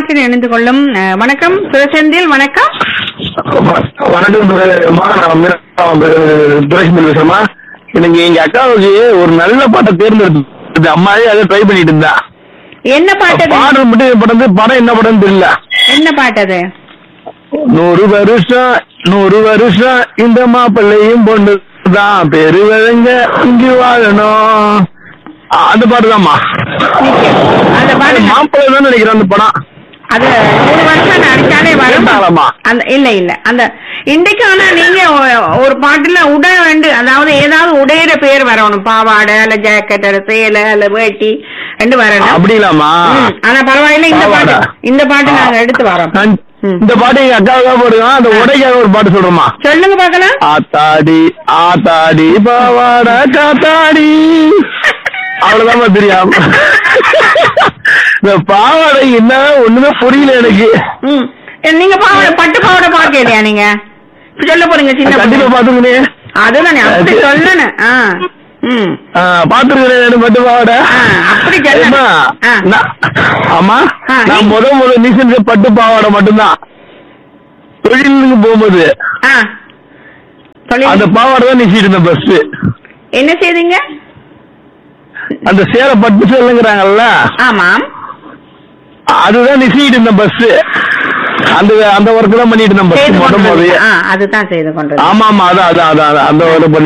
காற்றில் இணைந்து கொள்ளும் அஹ், வணக்கம் சிவசெந்தில் வணக்கம் வணக்கம் அம்மா, நான் மீரா, துரைசிமல் பேசுறேம்மா எனக்கு எங்க அக்காவுக்கு ஒரு நல்ல பாட்டை தேர்ந்தெடுத்து அம்மாவே அதை ட்ரை பண்ணிட்டு இருந்தா என்ன பாட்டு அது? பாடல் மட்டும் படம் படம் என்ன படம் தெரியல என்ன பாட்டு அது நூறு வருஷம் நூறு வருஷம் இந்த மாப்பிள்ளையும் பொண்ணு தான் பெருவழங்க இங்கு வாழணும் ஆ, அந்த பாட்டு தான்மா நிச்சயம். அந்த பாட்டு மாப்பிள்ளை தான் நினைக்கிறேன் அந்த படம் அது மூணு வருஷம் நடிச்சாலே வரும் கேட்டாலாமா? அந்த இல்ல இல்ல அந்த இன்றைக்கு ஆனா நீங்க ஒ- ஒரு பாட்டுல உடை வேண்டு அதாவது ஏதாவது உடையிற பேர் வரணும் பாவாடை அல்ல ஜாக்கெட் அல்ல சேலை அல்ல வேட்டி ரெண்டு வரணும் அப்படிங்களாமா ம், ஆனா பரவாயில்ல இந்த பாட்டு பாவாடை. இந்த பாட்டு நாங்க எடுத்து வரோம் நான் ம். இந்த பாட்டு எங்க அக்காவுக்காக போடுவேன் அந்த உடைக்காக ஒரு பாட்டு சொல்றோமா சொல்லுங்க பாக்கலாம் ஆத்தாடி ஆத்தாடி பாவாட காத்தாடி அவ்வளவுதான் தெரியும் இந்த பாவாடை என்ன ஒண்ணுமே புரியல எனக்கு ம் நீங்க பாவாடை பட்டு பாவாடை பார்க்கலையா நீங்க சொல்ல போறீங்க சின்ன கண்டிப்பா பொண்ணு. பாத்துக்கணே அதுதானே அப்படி சொல்லணும் ஆ ம் பாத்துருக்கேன் பட்டு பாவாடை ஆ, அப்படி சொல்லு. ஏம்மா, ஆ. நான்- ஆமா ஆ, நான் நீ- முத முத நீ செஞ்ச பட்டு பாவாடை மட்டும்தான் தொழிலுக்கு போகும்போது ஆ தொழில் அந்த பாவாடை தான் நீச்சிட்டு இருந்தேன் பஸ் என்ன செய்தீங்க அந்த சேர பட்டு சேலைங்கிறாங்கல்ல ஆமாம் அதுதான் நிசிட்டு இருந்தேன் பஸ் அந்த அந்த ஒர்க் தான் பண்ணிட்டு இருந்தேன் செய்து பஸ் முத கொண்டு முதல்ல ஆ அதுதான் செய்து கொண்டு ஆமா ஆமா அதான் அதான் அதான் அதான் அந்த ஒர்க்